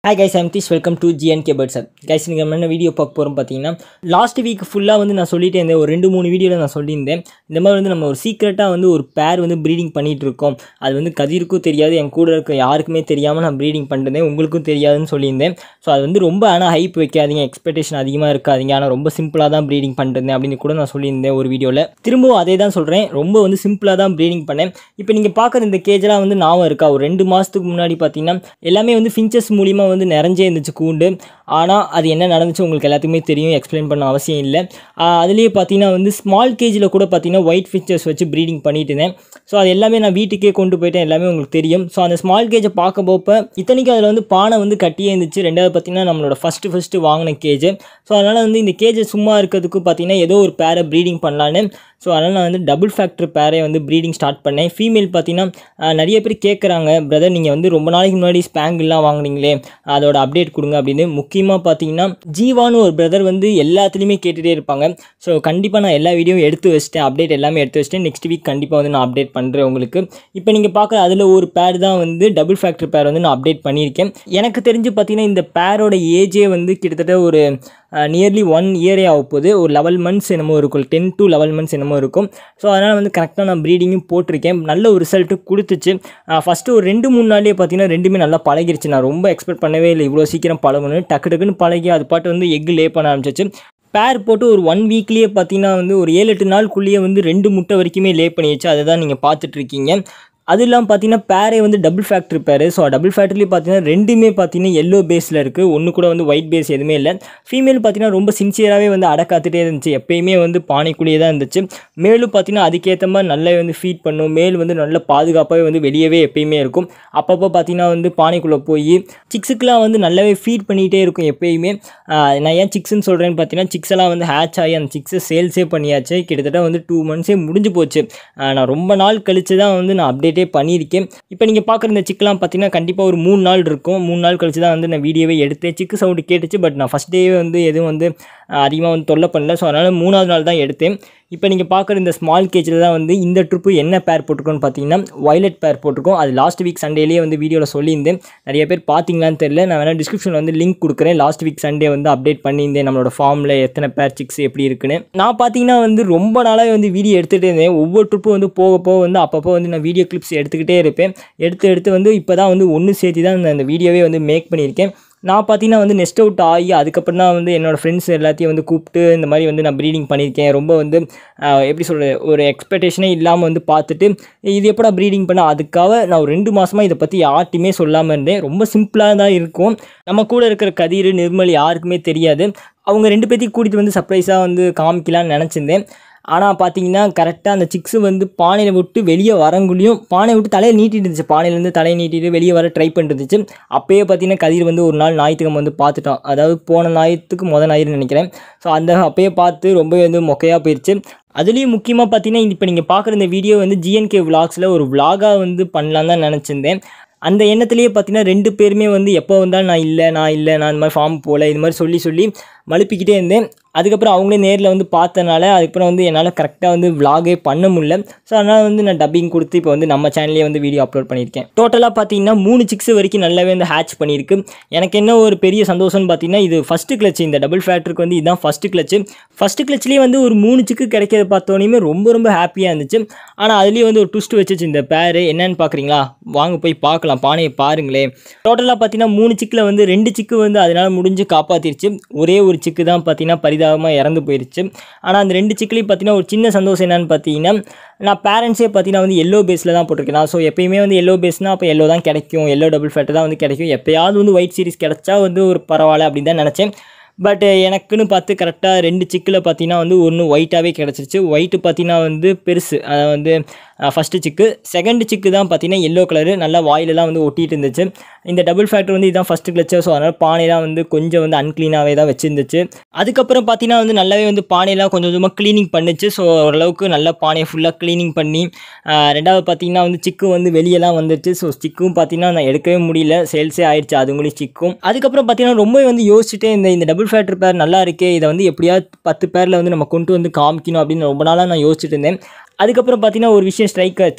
hi guys I'm Theesh welcome to GNK bird sir guys நீங்கள் நம்ம என்ன வீடியோ பார்க்க போகிறோம் பார்த்தீங்கன்னா லாஸ்ட் வீக் ஃபுல்லாக வந்து நான் சொல்லிட்டே இருந்தேன் ஒரு ரெண்டு மூணு வீடியோவில் நான் சொல்லியிருந்தேன் இந்த மாதிரி வந்து நம்ம ஒரு சீக்ரெட்டாக வந்து ஒரு பேர் வந்து ப்ரீடிங் பண்ணிகிட்டு இருக்கோம் அது வந்து கதிருக்கும் தெரியாது என் கூட இருக்க யாருக்குமே தெரியாமல் நான் ப்ரீடிங் பண்ணிருந்தேன் உங்களுக்கும் தெரியாதுன்னு சொல்லியிருந்தேன் ஸோ அது வந்து ரொம்ப ஆனால் ஹைப் வைக்காதீங்க எக்ஸ்பெக்டேஷன் அதிகமாக இருக்காதீங்க ஆனால் ரொம்ப சிம்பிளாக தான் ப்ரீடிங் பண்ணிருந்தேன் அப்படின்னு கூட நான் சொல்லியிருந்தேன் ஒரு வீடியோவில் திரும்பவும் அதே தான் சொல்கிறேன் ரொம்ப வந்து சிம்பிளாக தான் ப்ரீடிங் பண்ணேன் இப்போ நீங்கள் பார்க்குற இந்த கேஜெலாம் வந்து ஞாபகம் இருக்கா ஒரு ரெண்டு மாதத்துக்கு முன்னாடி பார்த்தீங்கன்னா எல்லாமே வந்து ஃபின்ச்சஸ் மூலிமா வந்து நிறைஞ்சே இருந்துச்சு கூண்டு ஆனால் அது என்ன நடந்துச்சு உங்களுக்கு எல்லாத்துக்குமே தெரியும் எக்ஸ்பிளைன் பண்ண அவசியம் இல்லை அதுலேயே பார்த்தீங்கன்னா வந்து ஸ்மால் கேஜில் கூட பார்த்தீங்கன்னா ஒயிட் ஃபின்ச்சஸ் வச்சு ப்ரீடிங் பண்ணிட்டு இருந்தேன் ஸோ அது எல்லாமே நான் வீட்டுக்கே கொண்டு போயிட்டேன் எல்லாமே உங்களுக்கு தெரியும் ஸோ அந்த ஸ்மால் கேஜை பார்க்க போப்ப இத்தனைக்கும் அதில் வந்து பானை வந்து கட்டியே இருந்துச்சு ரெண்டாவது பார்த்தீங்கன்னா நம்மளோட ஃபஸ்ட்டு ஃபஸ்ட்டு வாங்கின கேஜ் ஸோ அதனால் வந்து இந்த கேஜை சும்மா இருக்கிறதுக்கு பார்த்தீங்கன்னா ஏதோ ஒரு பேரை ப்ரீடிங் பண்ணலான்னு ஸோ அதனால் நான் வந்து டபுள் ஃபேக்டர் பேரை வந்து ப்ரீடிங் ஸ்டார்ட் பண்ணேன் ஃபீமேல் பார்த்தீங்கன்னா ஆஹ், நிறைய பேர் கேட்குறாங்க பிரதர் நீங்கள் வந்து ரொம்ப நாளைக்கு முன்னாடி ஸ்பேங்கிள்லாம் வாங்குனீங்களே அதோட அப்டேட் கொடுங்க அப்படின்னு முக்கியமாக பார்த்தீங்கன்னா ஜீவான்னு ஒரு பிரதர் வந்து எல்லாத்துலேயுமே கேட்டுகிட்டே இருப்பாங்க ஸோ கண்டிப்பாக நான் எல்லா வீடியோவும் எடுத்து வச்சிட்டேன் அப்டேட் எல்லாமே எடுத்து வச்சிட்டேன் நெக்ஸ்ட் வீக் கண்டிப்பாக வந்து நான் அப்டேட் பண்ணுறேன் உங்களுக்கு இப்போ நீங்கள் பார்க்குற அதில் ஒரு பேர் தான் வந்து டபுள் ஃபேக்டர் பேர் வந்து நான் அப்டேட் பண்ணியிருக்கேன் எனக்கு தெரிஞ்சு பார்த்தீங்கன்னா இந்த பேரோட ஏஜே வந்து கிட்டத்தட்ட ஒரு நியர்லி ஒன் இயரே ஆக போகுது ஒரு லெவல் மந்த்ஸ் என்னமோ இருக்கும் டென் டு லெவல் மந்த்ஸ் என்னமோ இருக்கும் ஸோ அதனால் வந்து கரெக்டாக நான் ப்ரீடிங்கும் போட்டிருக்கேன் நல்ல ஒரு ரிசல்ட்டு கொடுத்துச்சு ஃபஸ்ட்டு ஒரு ரெண்டு மூணு நாள்லேயே பார்த்தீங்கன்னா ரெண்டுமே நல்லா பழகிருச்சு நான் ரொம்ப எக்ஸ்பெக்ட் பண்ணவே இல்லை இவ்வளோ சீக்கிரம் பழகணும்னு டக்கு டக்குன்னு பழகி அது பாட்டு வந்து எக் லே பண்ண ஆரம்பிச்சிச்சு பேர் போட்டு ஒரு ஒன் வீக்லேயே பார்த்தீங்கன்னா வந்து ஒரு ஏழு எட்டு நாளுக்குள்ளேயே வந்து ரெண்டு முட்டை வரைக்குமே லே பண்ணிடுச்சு அதை தான் நீங்கள் பார்த்துட்ருக்கீங்க அது இல்லாமல் பார்த்தீங்கன்னா பேரே வந்து டபுள் ஃபேக்டரி பேர் ஸோ டபுள் ஃபேக்டரிலேயே பார்த்தீங்கன்னா ரெண்டுமே பார்த்தீங்கன்னா எல்லோ பேஸில் இருக்குது ஒன்று கூட வந்து ஒயிட் பேஸ் எதுவுமே இல்லை ஃபீமேல் பார்த்தீங்கன்னா ரொம்ப சின்சியராகவே வந்து அடை காத்துட்டே இருந்துச்சு எப்பயுமே வந்து பானைக்குள்ளேயே தான் இருந்துச்சு மேலும் பார்த்தீங்கன்னா அதுக்கேற்ற மாதிரி நல்லா வந்து ஃபீட் பண்ணும் மேல் வந்து நல்ல பாதுகாப்பாகவே வந்து வெளியவே எப்பயுமே இருக்கும் அப்பப்போ பார்த்தீங்கன்னா வந்து பானைக்குள்ளே போய் சிக்ஸுக்கெலாம் வந்து நல்லாவே ஃபீட் பண்ணிகிட்டே இருக்கும் எப்பயுமே ஆஹ் நான் ஏன் சிக்ஸ்ன்னு சொல்கிறேன்னு பார்த்தீங்கன்னா சிக்ஸ் எல்லாம் வந்து ஹேட்ச் ஆகி அந்த சிக்ஸை சேல்ஸே பண்ணியாச்சு கிட்டத்தட்ட வந்து டூ மந்த்ஸே முடிஞ்சு போச்சு ஆஹ் நான் ரொம்ப நாள் கழிச்சு தான் வந்து நான் அப்டேட்டே பண்ணியிருக்கேன் இப்போ நீங்கள் பார்க்குற இந்த சிக்கெலாம் பார்த்தீங்கன்னா கண்டிப்பாக ஒரு மூணு நாள் இருக்கும் மூணு நாள் கழிச்சு தான் வந்து நான் வீடியோவே எடுத்தேன் சிக்கு சவுண்டு கேட்டுச்சு பட் நான் ஃபஸ்ட் டேவே வந்து எதுவும் வந்து அதிகமாக வந்து தொல்லை பண்ணல ஸோ அதனால் மூணாவது நாள் தான் எடுத்தேன் இப்போ நீங்கள் பார்க்குற இந்த ஸ்மால் கேஜில் தான் வந்து இந்த ட்ரிப்பு என்ன பேர் போட்டிருக்கோன்னு பார்த்தீங்கன்னா வயலட் பேர் போட்டிருக்கோம் அது லாஸ்ட் வீக் சண்டேலேயே வந்து வீடியோவில் சொல்லியிருந்தேன் நிறைய பேர் பார்த்தீங்களான்னு தெரியல நான் வேணால் டிஸ்கிரிப்ஷனில் வந்து லிங்க் கொடுக்குறேன் லாஸ்ட் வீக் சண்டே வந்து அப்டேட் பண்ணியிருந்தேன் நம்மளோட ஃபார்மில் எத்தனை பேர் சிக்ஸ் எப்படி இருக்குன்னு நான் பார்த்தீங்கன்னா வந்து ரொம்ப நாளாக வந்து வீடியோ எடுத்துகிட்டே இருந்தேன் ஒவ்வொரு ட்ரிப்பும் வந்து போக போக வந்து அப்பப்போ வந்து நான் வீடியோ கிளிப்ஸ் எடுத்துக்கிட்டே இருப்பேன் எடுத்து எடுத்து வந்து இப்போ தான் வந்து ஒன்று சேர்த்து தான் நான் இந்த வீடியோவே வந்து மேக் பண்ணியிருக்கேன் நான் பார்த்தீங்கன்னா வந்து நெஸ்ட் அவுட் ஆகி அதுக்கப்புறம் தான் வந்து என்னோடய ஃப்ரெண்ட்ஸ் எல்லாத்தையும் வந்து கூப்பிட்டு இந்த மாதிரி வந்து நான் ப்ரீடிங் பண்ணியிருக்கேன் ரொம்ப வந்து ஆஹ், எப்படி சொல்கிறது ஒரு எக்ஸ்பெக்டேஷனே இல்லாமல் வந்து பார்த்துட்டு இது எப்படா ப்ரீடிங் பண்ண அதுக்காக நான் ஒரு ரெண்டு மாதமாக இதை பற்றி யார்ட்டையுமே சொல்லாமல் இருந்தேன் ரொம்ப சிம்பிளாக தான் இருக்கும் நம்ம கூட இருக்கிற கதிர் நிர்மல் யாருக்குமே தெரியாது அவங்க ரெண்டு பேர்த்தையும் கூட்டிகிட்டு வந்து சர்ப்ரைஸாக வந்து காமிக்கலாம்னு நினச்சிருந்தேன் ஆனால் பார்த்தீங்கன்னா கரெக்டாக அந்த சிக்ஸு வந்து பானையில் விட்டு வெளியே வரங்குள்ளேயும் பானையை விட்டு தலையை நீட்டிட்டு இருந்துச்சு பானையிலேருந்து தலையை நீட்டிட்டு வெளியே வர ட்ரை பண்ணிட்டு இருந்துச்சு அப்பயே பார்த்தீங்கன்னா கதிர் வந்து ஒரு நாள் ஞாயிற்றுக்கிழமை வந்து பார்த்துட்டோம் அதாவது போன ஞாயிற்றுக்கு முத ஞாயிறுன்னு நினைக்கிறேன் ஸோ அந்த அப்பயே பார்த்து ரொம்பவே வந்து மொக்கையாக போயிடுச்சு அதுலேயும் முக்கியமாக பார்த்தீங்கன்னா இப்போ நீங்கள் பார்க்குற இந்த வீடியோ வந்து ஜிஎன்கே விலாக்ஸில் ஒரு vlog-ஆ வந்து பண்ணலான்னு தான் நினச்சிருந்தேன் அந்த எண்ணத்துலேயே பார்த்தீங்கன்னா ரெண்டு பேருமே வந்து எப்போ வந்தாலும் நான் இல்லை நான் இல்லை நான் இந்த மாதிரி ஃபார்ம் போகல இது மாதிரி சொல்லி சொல்லி மழுப்பிக்கிட்டே இருந்தேன் அதுக்கப்புறம் அவங்களே நேரில் வந்து பார்த்தனால அதுக்கப்புறம் வந்து என்னால் கரெக்டாக வந்து vlog-ஏ பண்ண முடியல ஸோ அதனால் வந்து நான் டப்பிங் கொடுத்து இப்போ வந்து நம்ம சேனல்லே வந்து வீடியோ அப்லோட் பண்ணியிருக்கேன் டோட்டலாக பார்த்தீங்கன்னா மூணு சிக்ஸ் வரைக்கும் நல்லாவே வந்து ஹேட்ச் பண்ணியிருக்கு எனக்கு என்ன ஒரு பெரிய சந்தோஷம்னு பார்த்தீங்கன்னா இது ஃபஸ்ட்டு கிளச் இந்த டபுள் ஃபேக்டருக்கு வந்து இதுதான் ஃபஸ்ட்டு கிளச்சு ஃபஸ்ட்டு கிளச்லேயே வந்து ஒரு மூணு சிக்கு கிடைக்கிறத பார்த்தோன்னே ரொம்ப ரொம்ப ஹாப்பியாக இருந்துச்சு ஆனால் அதுலேயே வந்து ஒரு ட்விஸ்ட் வச்சுச்சு இந்த பேர் என்னன்னு பார்க்குறீங்களா வாங்க போய் பார்க்கலாம் பானையை பாருங்களேன் டோட்டலாக பார்த்தீங்கன்னா மூணு சிக்கில் வந்து ரெண்டு சிக்கு வந்து அதனால் முடிஞ்சு காப்பாற்றிருச்சு ஒரே ஒரு சிக்கு தான் பார்த்தீங்கன்னா பரிதாபமாக இறந்து போயிருச்சு ஆனால் அந்த ரெண்டு சிக்கிலையும் பார்த்தீங்கன்னா ஒரு சின்ன சந்தோஷம் என்னன்னு பார்த்தீங்கன்னா நான் பேரண்ட்ஸே பார்த்தீங்கன்னா வந்து எல்லோ பேஸில் தான் போட்டிருக்கேன் ஸோ எப்பயுமே வந்து எல்லோ பேஸ்னால் அப்போ எல்லோ தான் கிடைக்கும் எல்லோ டபுள் ஃபேட்டு தான் வந்து கிடைக்கும் எப்பயாவது வந்து ஒயிட் சீரிஸ் கிடைச்சா வந்து ஒரு பரவாயில்ல அப்படின்னு தான் நினச்சேன் பட் எனக்குன்னு பார்த்து கரெக்டாக ரெண்டு சிக்கில் பார்த்தீங்கன்னா வந்து ஒன்று ஒயிட்டாகவே கிடச்சிருச்சு ஒயிட்டு பார்த்தீங்கன்னா வந்து பெருசு அதை வந்து ஃபஸ்ட்டு சிக்கு செகண்ட் சிக்கு தான் பார்த்தீங்கன்னா எல்லோ கலரு நல்லா வாயிலெல்லாம் வந்து ஒட்டிட்டு இருந்துச்சு இந்த டபுள் ஃபேக்டர் வந்து இதுதான் ஃபஸ்ட்டு கிளச்சு ஸோ அதனால் பானையெல்லாம் வந்து கொஞ்சம் வந்து அன்க்ளீனாகவே தான் வச்சுருந்துச்சு அதுக்கப்புறம் பார்த்தீங்கன்னா வந்து நல்லாவே வந்து பானையெல்லாம் கொஞ்சம் கொஞ்சமாக க்ளீனிங் பண்ணுச்சு ஸோ ஓரளவுக்கு நல்லா பானையை ஃபுல்லாக க்ளீனிங் பண்ணி ஆஹ் ரெண்டாவது பார்த்தீங்கன்னா வந்து சிக்கு வந்து வெளியெல்லாம் வந்துச்சு ஸோ சிக்கும் பார்த்தீங்கன்னா நான் எடுக்கவே முடியல சேல்ஸே ஆயிடுச்சு அதுங்களையும் சிக்கும் அதுக்கப்புறம் பார்த்தீங்கன்னா ரொம்ப வந்து யோசிச்சுட்டே இந்த இந்த டபுள் ஃபேக்டர் பேர் நல்லா இருக்கே இதை வந்து எப்படியாவது பத்து பேரில் வந்து நம்ம கொண்டு வந்து காமிக்கணும் அப்படின்னு ரொம்ப நாளாக நான் யோசிச்சுட்டு இருந்தேன் அதுக்கப்புறம் பார்த்தீங்கன்னா ஒரு விஷயம் ஸ்ட்ரைக் ஆச்சு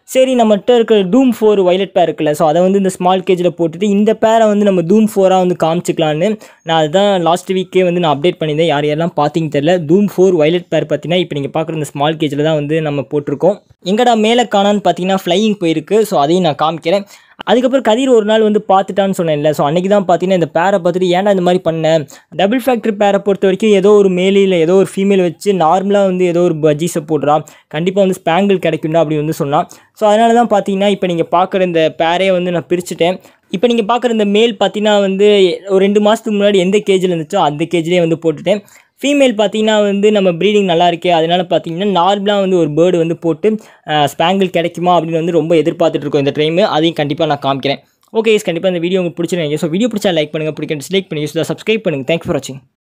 சரி நம்மகிட்ட இருக்கிற டூம் ஃபோர் வைலட் பேர் இருக்குல்ல ஸோ அதை வந்து இந்த ஸ்மால் கேஜில் போட்டுட்டு இந்த பேரை வந்து நம்ம டூம் ஃபோராக வந்து காமிச்சிக்கலான்னு நான் அதுதான் லாஸ்ட் வீக்கே வந்து நான் அப்டேட் பண்ணியிருந்தேன் யார் யாரெல்லாம் பார்த்தீங்க தெரியல டூம் ஃபோர் வைலட் பேர் பார்த்தீங்கன்னா இப்போ நீங்கள் பார்க்குற இந்த ஸ்மால் கேஜில் தான் வந்து நம்ம போட்டிருக்கோம் எங்கடா மேலே காணான்னு பார்த்தீங்கன்னா ஃப்ளையிங் போயிருக்கு ஸோ அதையும் நான் காமிக்கிறேன் அதுக்கப்புறம் கதிர் ஒரு நாள் வந்து பார்த்துட்டான்னு சொன்னேன்ல ஸோ அன்றைக்கி தான் பார்த்தீங்கன்னா இந்த பேரை பார்த்துட்டு ஏன்டா இந்த மாதிரி பண்ணேன் டபுள் ஃபேக்டரி பேரை பொறுத்த வரைக்கும் ஏதோ ஒரு மேலே இல்லை ஏதோ ஒரு ஃபீமேல் வச்சு நார்மலாக வந்து ஏதோ ஒரு பஜ்ஜீஸை போடுறா கண்டிப்பாக வந்து ஸ்பேங்கிள் கிடைக்கும்டா அப்படி வந்து சொன்னான் ஸோ அதனால தான் பார்த்தீங்கன்னா இப்போ நீங்கள் பார்க்குற இந்த பேரே வந்து நான் பிரிச்சுட்டேன் இப்போ நீங்கள் பார்க்குற இந்த மேல் பார்த்தீங்கன்னா வந்து ஒரு ரெண்டு மாதத்துக்கு முன்னாடி எந்த கேஜில் இருந்துச்சோ அந்த கேஜ்லேயே வந்து போட்டுட்டேன் ஃபீமேல் பார்த்தீங்கன்னா வந்து நம்ம ப்ரீடிங் நல்லா இருக்கே அதனால பார்த்தீங்கன்னா நார்மலாக வந்து ஒரு பேர்டு வந்து போட்டு ஸ்பேங்கிள் கிடைக்குமா அப்படின்னு வந்து ரொம்ப எதிர்பார்த்துட்டு இருக்கோம் இந்த டைமு அதையும் கண்டிப்பாக நான் காமிக்கிறேன் ஓகே கண்டிப்பாக இந்த வீடியோ உங்களுக்கு பிடிச்சிருக்கீங்க ஸோ வீடியோ பிடிச்சா லைக் பண்ணுங்கள் பிடிக்க டிஸ்லைக் பண்ணி யூஸ் சப்ஸ்கிரைப் பண்ணுங்கள் தேங்க்ஸ் ஃபார் வாட்சிங்